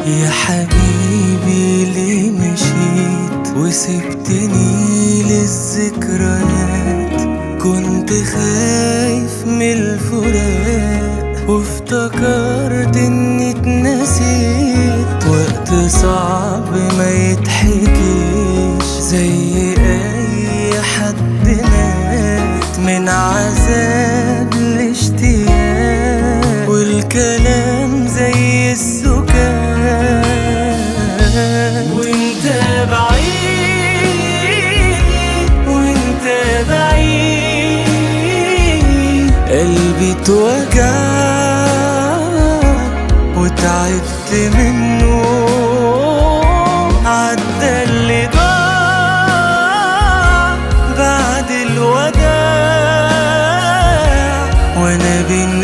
يا حبيبي ليه مشيت وسبتني للذكريات كنت خايف من الفراق وافتكرت اني اتنسيت وقت صعب ما يتحكيش زي اي حد مات من عذاب الاشتياق والكلام زي السكان وانت بعيد وانت بعيد قلبي اتوجع وتعبت منه عدى اللي ضاع بعد الوداع وانا بين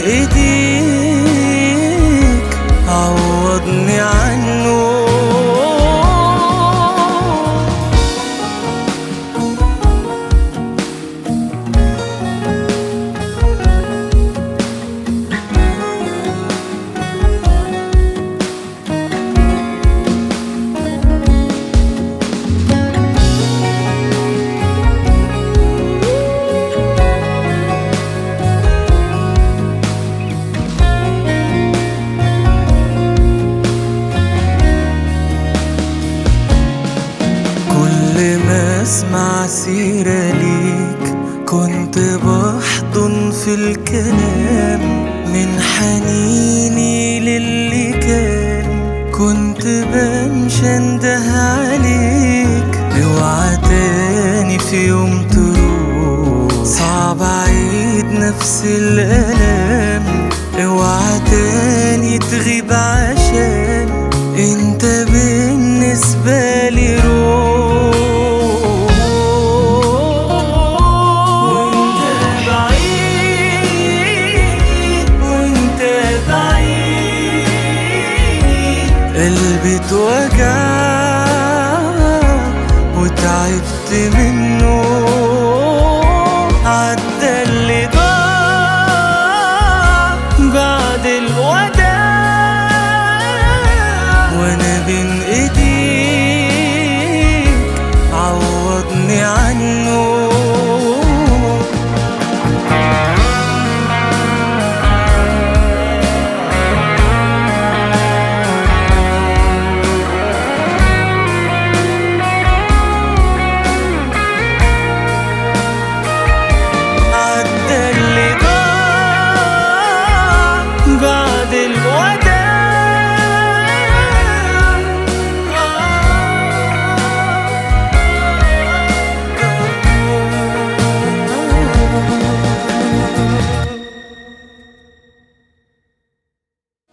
ايديك عوضني عنه كل ما اسمع سيرة ليك كنت بحضن في الكلام من حنيني للي كان كنت بمشي انده عليك اوعى تاني في يوم تروح صعب اعيد نفس الالام اوعى تاني تغيب عشان انت بالنسبة لي روح وانت بعيد وانت بعيد قلبي اتوجع وتعبت منه